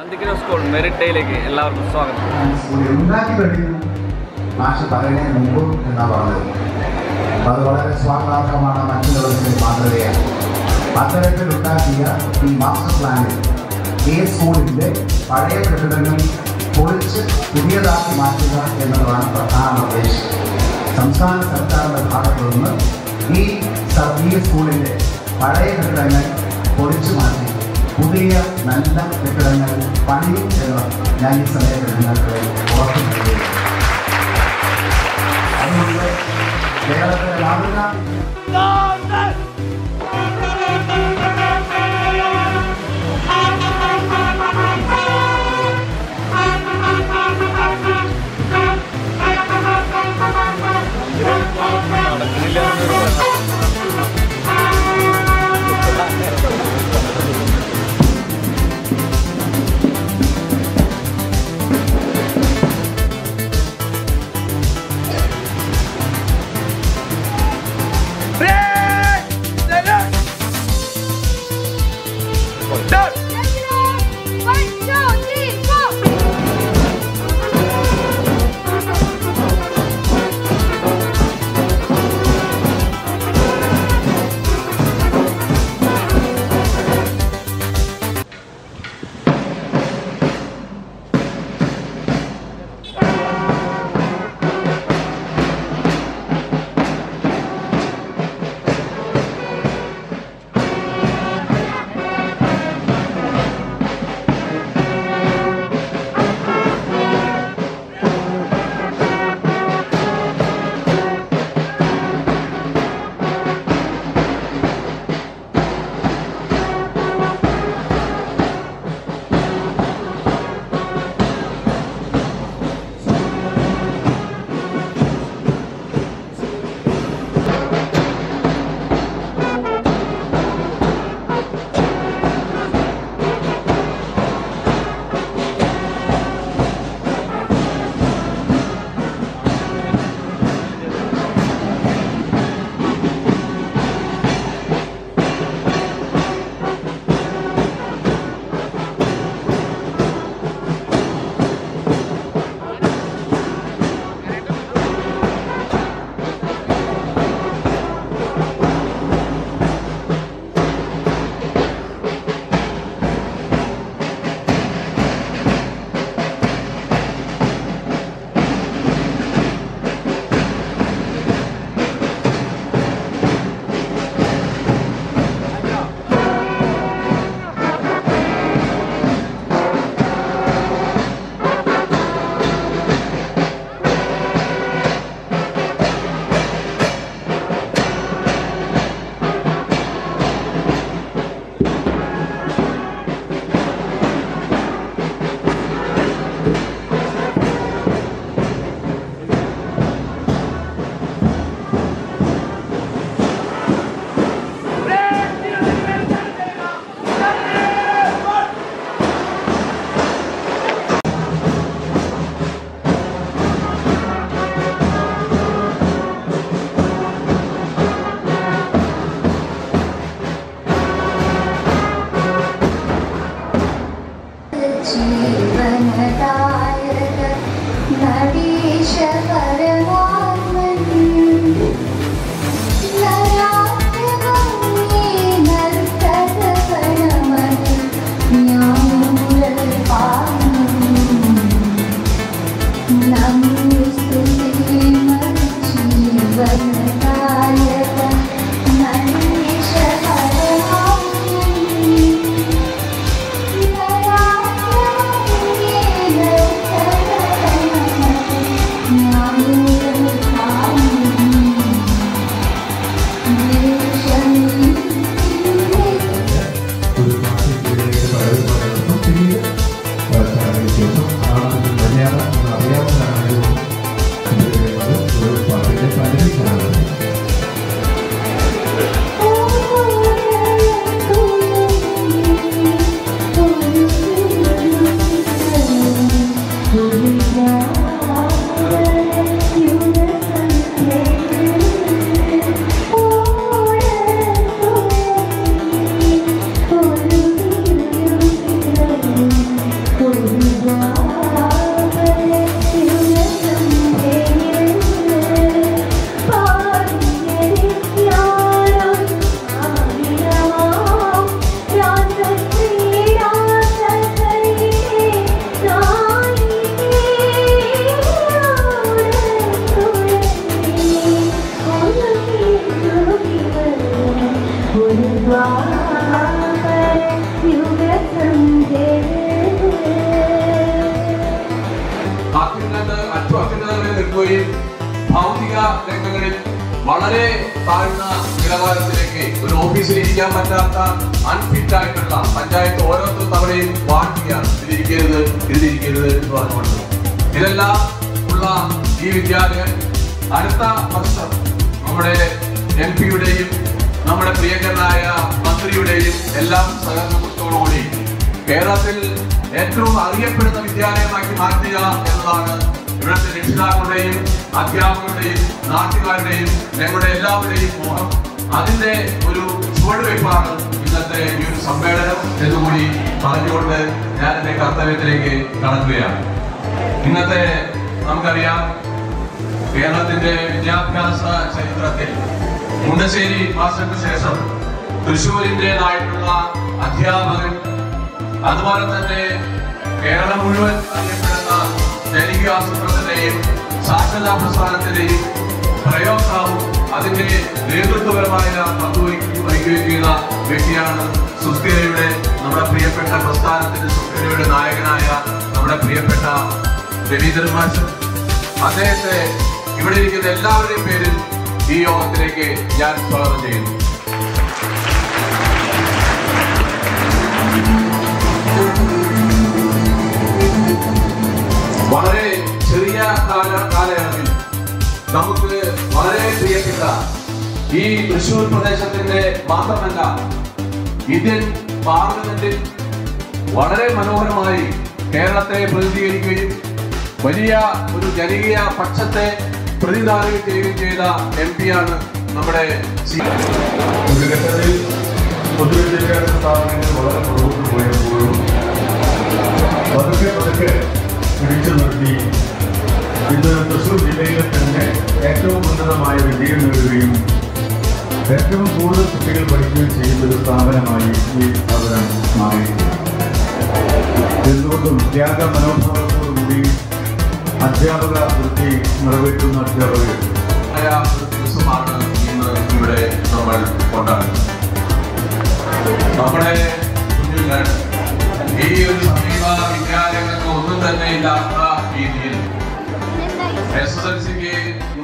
അന്തിക്കിന school merit ഡേയിലേക്ക് എല്ലാവർക്കും സ്വാഗതം school ഉണ്ടാക്കി കഴിഞ്ഞു മാഷ് പറയുന്നതിന് മുമ്പ് എന്നാ പറഞ്ഞത് അപ്പൊ അത് വളരെ സ്വാഗതാർഹമാണ് മറ്റുള്ളവർക്ക് മാതൃകയാണ് അത്തരത്തിൽ ഉണ്ടാക്കിയ ഈ മാസ്റ്റർ പ്ലാനിൽ ഈ സ്കൂളിൻ്റെ പഴയ കെട്ടിടങ്ങൾ പൊളിച്ച് പുതിയതാക്കി മാറ്റുക എന്നതാണ് പ്രധാന ഉദ്ദേശം സംസ്ഥാന സർക്കാരിൻ്റെ ഭാഗത്തു നിന്ന് ഈ സ- ഈ സ്കൂളിൻ്റെ പഴയ കെട്ടിടങ്ങൾ പൊളിച്ചു മാറ്റി പുതിയ നല്ല കെട്ടിടങ്ങൾ പണിയും എന്ന് ഞാൻ ഈ സമയത്ത് നിങ്ങൾക്ക് ഉറപ്പ് നൽകുകയാണ് അതുകൊണ്ട് കേരളത്തിലെ മാതൃക One, two, three, four. ജീവനദായക നടീശ പരമാത്മൻ നരാത്യഭംഗി നർത്തകഗണമന ജ്ഞാനമുരൽ പാടും നന്ദി സ്തുതി ജീവനദായക നടീശ പരമാത്മൻ ജ്ഞാനമുരൽ വളരെ താഴ്ന്ന നിലവാരത്തിലേക്ക് ഒരു ഓഫീസിൽ ഇരിക്കാൻ പറ്റാത്ത അൺഫിറ്റ് ആയിട്ടുള്ള പഞ്ചായത്ത് ഓരോരുത്തർ തവണയും വാട്ടിയാണ് ഇതിരിക്കരുത് ഇതിരിക്കരുത് എന്ന് പറഞ്ഞുകൊണ്ട് ഇതെല്ലാം ഉള്ള ഈ വിദ്യാലയം അടുത്ത വർഷം നമ്മുടെ എം പിയുടെയും നമ്മുടെ പ്രിയങ്കരനായ മന്ത്രിയുടെയും എല്ലാം സഹകരണത്തോടുകൂടി കേരളത്തിൽ ഏറ്റവും അറിയപ്പെടുന്ന വിദ്യാലയമാക്കി മാറ്റുക എന്നതാണ് ഇവിടുത്തെ രക്ഷിതാക്കളുടെയും അധ്യാപകരുടെയും നാട്ടുകാരുടെയും ഞങ്ങളുടെ എല്ലാവരുടെയും മോഹം അതിന്റെ ഒരു ചുവടുവയ്പ്പാണ് ഇന്നത്തെ ഈ ഒരു സമ്മേളനം എന്നുകൂടി പറഞ്ഞുകൊണ്ട് ഞാൻ എന്റെ കർത്തവ്യത്തിലേക്ക് കടക്കുകയാണ് ഇന്നത്തെ നമുക്കറിയാം കേരളത്തിന്റെ വിദ്യാഭ്യാസ ചരിത്രത്തിൽ മുണ്ടശ്ശേരി മാസ്റ്റർക്ക് ശേഷം തൃശ്ശൂരിൻ്റെതായിട്ടുള്ള അധ്യാപകൻ അതുപോലെ തന്നെ കേരളം മുഴുവൻ അറിയപ്പെടുന്ന ജനകീയാസൂത്രണത്തിന്റെയും സാക്ഷരതാ പ്രസ്ഥാനത്തിന്റെയും പ്രയോക്താവും അതിന്റെ നേതൃത്വപരമായ പങ്ക് വഹിക്കുകയും വഹിക്കുകയും ചെയ്യുന്ന വ്യക്തിയാണ് സുസ്ഥിരയുടെ നമ്മുടെ പ്രിയപ്പെട്ട പ്രസ്ഥാനത്തിന്റെ സുസ്ഥിരയുടെ നായകനായ നമ്മുടെ പ്രിയപ്പെട്ട രവീന്ദ്രൻ മാസ്റ്റർ അദ്ദേഹത്തെ ഇവിടെ ഇരിക്കുന്ന എല്ലാവരുടെയും പേരിൽ ഈ യോഗത്തിലേക്ക് ഞാൻ സ്വാഗതം ചെയ്യുന്നു വളരെ ചെറിയ കാല കാലയളവിൽ നമുക്ക് വളരെ പ്രിയപ്പെട്ട ഈ തൃശൂർ പ്രദേശത്തിന്റെ മാത്രമല്ല ഇന്ത്യൻ പാർലമെന്റിൽ വളരെ മനോഹരമായി കേരളത്തെ പ്രതിനിധീകരിക്കുകയും വലിയ ഒരു ജനകീയ പക്ഷത്തെ പ്രതിനിധാനം ചെയ്യുകയും ചെയ്ത എം പിയാണ് നമ്മുടെ സി ഒരു ഘട്ടത്തിൽ പൊതുവിദ്യാഭ്യാസ സ്ഥാപനങ്ങൾ വളരെ പുറകോട്ട് പോയപ്പോഴും പതുക്കെ പതുക്കെ പിടിച്ചു നിർത്തി ഇന്ന് തൃശ്ശൂർ ജില്ലയിലെ തന്നെ ഏറ്റവും ഉന്നതമായ വിജയം നേടുകയും ഏറ്റവും കൂടുതൽ കുട്ടികൾ പഠിക്കുകയും ചെയ്യുന്ന ഒരു സ്ഥാപനമായി ഈ സ്ഥാപനം മാറി എന്തുകൊണ്ടും ത്യാഗ മനോഭാവത്തോടുകൂടി അധ്യാപക വൃത്തി നിറവേറ്റുന്ന അധ്യാപകർ ആയ ഒരു ദിവസമാണ് ഇന്ന് ഇവിടെ നമ്മൾ കൊണ്ടാടുന്നത് നമ്മുടെ കുഞ്ഞുങ്ങൾ ഈ ഒരു സമീപ വിദ്യാലയങ്ങൾക്ക് ഒന്നും തന്നെ ഇല്ലാത്ത രീതിയിൽ എസ് എസ് എൽ സിക്ക്